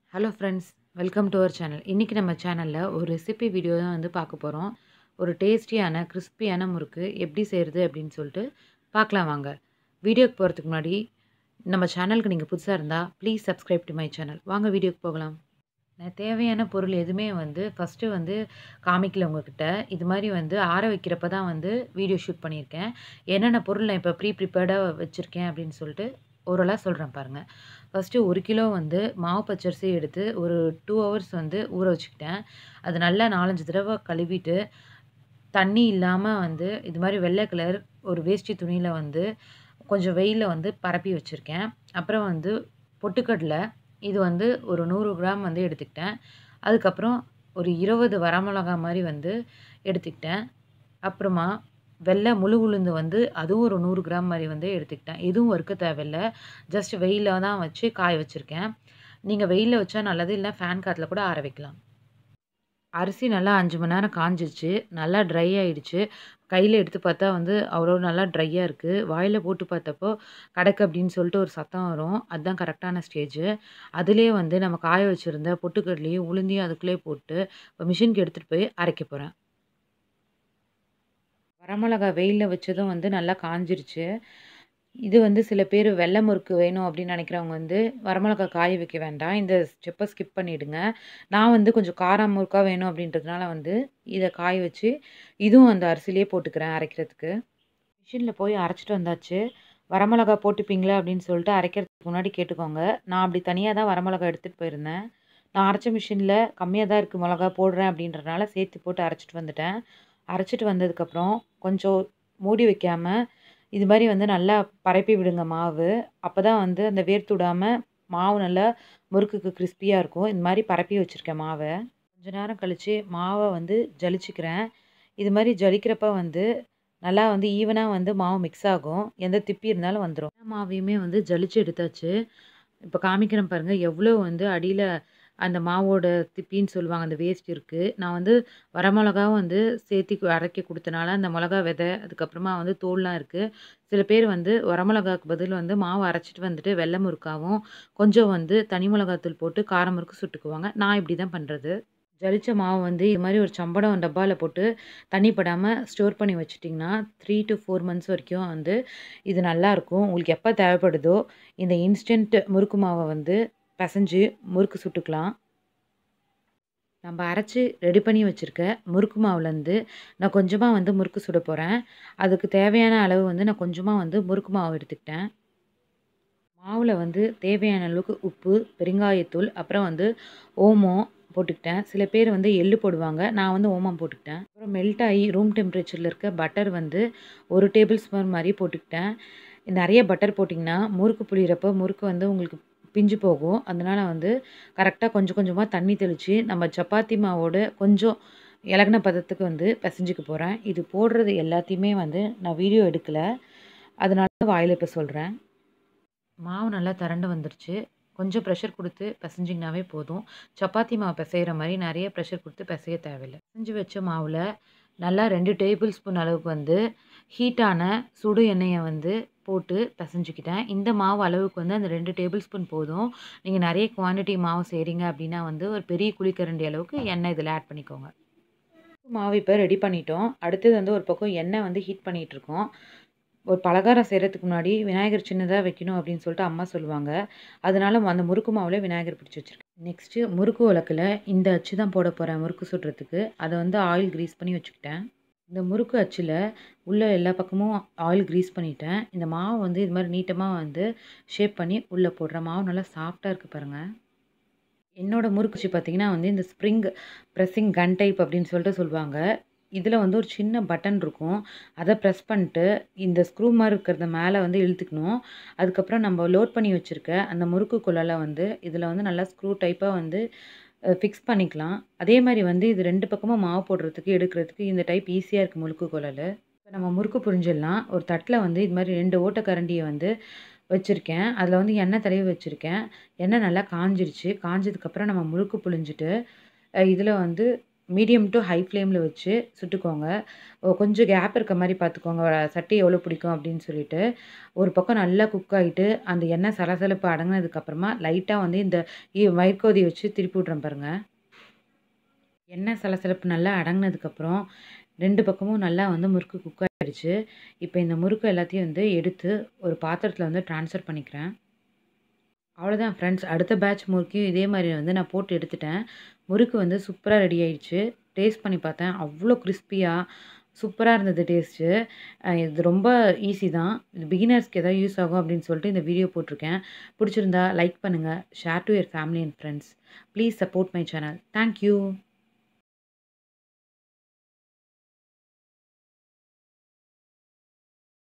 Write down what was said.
hello friends welcome to our channel இன்றைக்கி நம்ம சேனலில் ஒரு ரெசிபி வீடியோ தான் வந்து பார்க்க போகிறோம் ஒரு டேஸ்டியான கிறிஸ்பியான முறுக்கு எப்படி செய்கிறது அப்படின்னு சொல்லிட்டு பார்க்கலாம் வாங்க வீடியோக்கு போகிறதுக்கு முன்னாடி நம்ம சேனலுக்கு நீங்கள் புதுசாக இருந்தால் please subscribe to my channel வாங்க வீடியோக்கு போகலாம் நான் தேவையான பொருள் எதுவுமே வந்து ஃபஸ்ட்டு வந்து காமிக்கல உங்ககிட்ட இது மாதிரி வந்து ஆற வைக்கிறப்ப தான் வந்து வீடியோ ஷூட் பண்ணியிருக்கேன் என்னென்ன பொருள் நான் இப்போ ப்ரீ ப்ரிப்பேர்டாக வச்சுருக்கேன் அப்படின்னு சொல்லிட்டு ஓரலாக சொல்கிறேன் பாருங்கள் ஃபஸ்ட்டு ஒரு கிலோ வந்து மாவு பச்சரிசி எடுத்து ஒரு டூ ஹவர்ஸ் வந்து ஊற வச்சுக்கிட்டேன் அது நல்லா நாலஞ்சு தடவை கழுவிட்டு தண்ணி இல்லாமல் வந்து இது மாதிரி வெள்ளை கலர் ஒரு வேஷ்டி துணியில் வந்து கொஞ்சம் வெயிலில் வந்து பரப்பி வச்சுருக்கேன் அப்புறம் வந்து பொட்டுக்கடலை இது வந்து ஒரு நூறு கிராம் வந்து எடுத்துக்கிட்டேன் அதுக்கப்புறம் ஒரு இருபது வரமிளகா மாதிரி வந்து எடுத்துக்கிட்டேன் அப்புறமா வெள்ளை முழு உளுந்து வந்து அதுவும் ஒரு நூறு கிராம் மாதிரி வந்து எடுத்துக்கிட்டேன் எதுவும் வறுக்க தேவையில்லை ஜஸ்ட் வெயிலில் தான் வச்சு காய வச்சுருக்கேன் நீங்கள் வெயிலில் வச்சா நல்லது இல்லை ஃபேன் காற்றுல கூட ஆற வைக்கலாம் அரிசி நல்லா அஞ்சு மணி நேரம் காஞ்சிருச்சு நல்லா ட்ரை ஆகிடுச்சு கையில் எடுத்து பார்த்தா வந்து அவ்வளோ நல்லா ட்ரையாக இருக்குது வாயில் போட்டு பார்த்தப்போ கடக்கு அப்படின்னு சொல்லிட்டு ஒரு சத்தம் வரும் அதுதான் கரெக்டான ஸ்டேஜு அதுலேயே வந்து நம்ம காய வச்சுருந்த பொட்டுக்கடலையும் உளுந்தையும் அதுக்குள்ளேயே போட்டு இப்போ மிஷினுக்கு எடுத்துகிட்டு போய் அரைக்க போகிறேன் வரமிளகா வெயிலில் வச்சதும் வந்து நல்லா காஞ்சிருச்சு இது வந்து சில பேர் வெள்ளை முறுக்கு வேணும் அப்படின்னு நினைக்கிறவங்க வந்து வரமிளகா காய வைக்க வேண்டாம் இந்த ஸ்டெப்பை ஸ்கிப் பண்ணிவிடுங்க நான் வந்து கொஞ்சம் காரம் முறுக்காக வேணும் அப்படின்றதுனால வந்து இதை காய வச்சு இதுவும் அந்த அரிசிலேயே போட்டுக்கிறேன் அரைக்கிறதுக்கு மிஷினில் போய் அரைச்சிட்டு வந்தாச்சு வரமிளகா போட்டுப்பீங்களா அப்படின்னு சொல்லிட்டு அரைக்கிறதுக்கு முன்னாடி கேட்டுக்கோங்க நான் அப்படி தனியாக தான் வரமிளகா எடுத்துகிட்டு போயிருந்தேன் நான் அரைச்ச மிஷினில் கம்மியாக தான் இருக்குது மிளகா போடுறேன் அப்படின்றனால சேர்த்து போட்டு அரைச்சிட்டு வந்துட்டேன் அரைச்சிட்டு வந்ததுக்கப்புறம் கொஞ்சம் மூடி வைக்காமல் இது மாதிரி வந்து நல்லா பரப்பி விடுங்க மாவு அப்போ தான் வந்து அந்த வேர்த்துடாமல் மாவு நல்லா முறுக்குக்கு கிறிஸ்பியாக இருக்கும் இந்த மாதிரி பரப்பி வச்சுருக்கேன் மாவை கொஞ்ச நேரம் கழித்து மாவை வந்து ஜலிச்சுக்கிறேன் இது மாதிரி ஜலிக்கிறப்ப வந்து நல்லா வந்து ஈவனாக வந்து மாவு மிக்ஸ் ஆகும் எந்த திப்பி இருந்தாலும் வந்துடும் மாவையுமே வந்து ஜலிச்சு எடுத்தாச்சு இப்போ காமிக்கிறேன் பாருங்கள் எவ்வளோ வந்து அடியில் அந்த மாவோட திப்பின்னு சொல்லுவாங்க அந்த வேஸ்ட் இருக்குது நான் வந்து வரமிளகாவும் வந்து சேர்த்தி அரைக்க கொடுத்தனால அந்த மிளகா விதை அதுக்கப்புறமா வந்து தோல்லாம் இருக்குது சில பேர் வந்து வரமிளகாவுக்கு பதில் வந்து மாவு அரைச்சிட்டு வந்துட்டு வெள்ளை முறுக்காவும் கொஞ்சம் வந்து தனி மிளகாத்தூள் போட்டு கார முறுக்கு சுட்டுக்குவாங்க நான் இப்படி தான் பண்ணுறது ஜலிச்ச மாவு வந்து இது மாதிரி ஒரு சம்படம் டப்பாவில் போட்டு தண்ணி படாமல் ஸ்டோர் பண்ணி வச்சிட்டிங்கன்னா த்ரீ டு ஃபோர் மந்த்ஸ் வரைக்கும் வந்து இது நல்லாயிருக்கும் உங்களுக்கு எப்போ தேவைப்படுதோ இந்த இன்ஸ்டன்ட் முறுக்கு மாவை வந்து பிசைஞ்சு முறுக்கு சுட்டுக்கலாம் நம்ம அரைச்சி ரெடி பண்ணி வச்சுருக்க முறுக்கு மாவுலேருந்து நான் கொஞ்சமாக வந்து முறுக்கு சுட போகிறேன் அதுக்கு தேவையான அளவு வந்து நான் கொஞ்சமாக வந்து முறுக்கு மாவு எடுத்துக்கிட்டேன் மாவில் வந்து தேவையான அளவுக்கு உப்பு பெருங்காயத்தூள் அப்புறம் வந்து ஓமம் போட்டுக்கிட்டேன் சில பேர் வந்து எள்ளு போடுவாங்க நான் வந்து ஓமம் போட்டுக்கிட்டேன் அப்புறம் மெல்ட் ஆகி ரூம் டெம்பரேச்சரில் இருக்க பட்டர் வந்து ஒரு டேபிள் ஸ்பூன் மாதிரி போட்டுக்கிட்டேன் நிறைய பட்டர் போட்டிங்கன்னா முறுக்கு புளிகிறப்போ முறுக்கு வந்து உங்களுக்கு பிஞ்சு போகும் அதனால் வந்து கரெக்டாக கொஞ்சம் கொஞ்சமாக தண்ணி தெளித்து நம்ம சப்பாத்தி மாவோட கொஞ்சம் இலகின பதத்துக்கு வந்து பிசைஞ்சிக்க போகிறேன் இது போடுறது எல்லாத்தையுமே வந்து நான் வீடியோ எடுக்கலை அதனால வாயில் இப்போ சொல்கிறேன் மாவு நல்லா திரண்டு வந்துருச்சு கொஞ்சம் ப்ரெஷர் கொடுத்து பிசைஞ்சிங்கனாவே போதும் சப்பாத்தி மாவு பிசைகிற மாதிரி நிறைய ப்ரெஷர் கொடுத்து பிசைய தேவையில்லை பிசைஞ்சு வச்ச மாவில் நல்லா ரெண்டு டேபிள் ஸ்பூன் அளவுக்கு வந்து ஹீட்டான சுடு எண்ணெயை வந்து போட்டு பிசைஞ்சிக்கிட்டேன் இந்த மாவு அளவுக்கு வந்து அந்த ரெண்டு டேபிள் ஸ்பூன் போதும் நீங்கள் நிறைய குவான்டிட்டி மாவு செய்கிறீங்க அப்படின்னா வந்து ஒரு பெரிய குழிக்கரண்டி அளவுக்கு எண்ணெய் இதில் ஆட் பண்ணிக்கோங்க மாவு இப்போ ரெடி பண்ணிட்டோம் அடுத்தது வந்து ஒரு பக்கம் எண்ணெய் வந்து ஹீட் பண்ணிகிட்ருக்கோம் ஒரு பலகாரம் செய்கிறதுக்கு முன்னாடி விநாயகர் சின்னதாக வைக்கணும் அப்படின்னு சொல்லிட்டு அம்மா சொல்லுவாங்க அதனால அந்த முறுக்கு மாவில் விநாயகர் பிடிச்சி வச்சுருக்கேன் நெக்ஸ்ட்டு முறுக்கு உலக்கில் இந்த அச்சு தான் போட போகிறேன் முறுக்கு சுடுறதுக்கு அதை வந்து ஆயில் க்ரீஸ் பண்ணி வச்சுக்கிட்டேன் இந்த முறுக்கு அச்சில் உள்ள எல்லா பக்கமும் ஆயில் க்ரீஸ் பண்ணிட்டேன் இந்த மாவு வந்து இது மாதிரி நீட்டமாக வந்து ஷேப் பண்ணி உள்ளே போடுறேன் மாவு நல்லா சாஃப்டாக இருக்குது பாருங்கள் என்னோடய முறுக்குச்சி பார்த்திங்கன்னா வந்து இந்த ஸ்ப்ரிங் ப்ரெஸ்ஸிங் கன் டைப் அப்படின்னு சொல்லிட்டு சொல்லுவாங்க இதில் வந்து ஒரு சின்ன பட்டன் இருக்கும் அதை ப்ரெஸ் பண்ணிட்டு இந்த ஸ்க்ரூ மாதிரி இருக்கிறத மேலே வந்து இழுத்துக்கணும் அதுக்கப்புறம் நம்ம லோட் பண்ணி வச்சுருக்க அந்த முறுக்கு குழலை வந்து இதில் வந்து நல்லா ஸ்க்ரூ டைப்பாக வந்து ஃபிக்ஸ் பண்ணிக்கலாம் அதே மாதிரி வந்து இது ரெண்டு பக்கமும் மாவு போடுறதுக்கு எடுக்கிறதுக்கு இந்த டைப் ஈஸியாக இருக்குது முறுக்கு குழல் இப்போ நம்ம முறுக்கு புரிஞ்சிடலாம் ஒரு தட்டில் வந்து இது மாதிரி ரெண்டு ஓட்ட கரண்டியை வந்து வச்சுருக்கேன் அதில் வந்து எண்ணெய் தடவி வச்சுருக்கேன் எண்ணெய் நல்லா காஞ்சிருச்சு காஞ்சதுக்கப்புறம் நம்ம முறுக்கு புழிஞ்சிட்டு இதில் வந்து மீடியம் டு ஹை ஃப்ளேமில் வச்சு சுட்டுக்கோங்க ஓ, கொஞ்சம் கேப் இருக்க மாதிரி பார்த்துக்கோங்க வ- சட்டி எவ்வளோ பிடிக்கும் அப்படின்னு சொல்லிட்டு ஒரு பக்கம் நல்லா குக் ஆகிட்டு அந்த எண்ணெய் சலசலப்பு அடங்கினதுக்கப்புறமா லைட்டாக வந்து இந்த இ- மயிர்கோதி வச்சு திருப்பி விட்றேன் பாருங்க எண்ணெய் சலசலப்பு நல்லா அடங்கினதுக்கப்புறம் ரெண்டு பக்கமும் நல்லா வந்து முறுக்கு குக் ஆகிடுச்சு இப்போ இந்த முறுக்கு எல்லாத்தையும் வந்து எடுத்து ஒரு பாத்திரத்தில் வந்து ட்ரான்ஸ்ஃபர் பண்ணிக்கிறேன் அவ்வளோதான் ஃப்ரெண்ட்ஸ் அடுத்த பேட்ச் முறுக்கையும் இதே மாதிரி வந்து நான் போட்டு எடுத்துட்டேன் முறுக்கு வந்து சூப்பராக ரெடி ஆயிடுச்சு டேஸ்ட் பண்ணி பார்த்தேன் அவ்வளோ கிறிஸ்பியாக சூப்பராக இருந்தது டேஸ்ட்டு இது ரொம்ப ஈஸி தான் இது பிகினர்ஸ்க்கு ஏதாவது யூஸ் ஆகும் அப்படின்னு சொல்லிட்டு இந்த வீடியோ போட்டிருக்கேன் பிடிச்சிருந்தா லைக் பண்ணுங்கள் share to your family and friends please support my channel thank you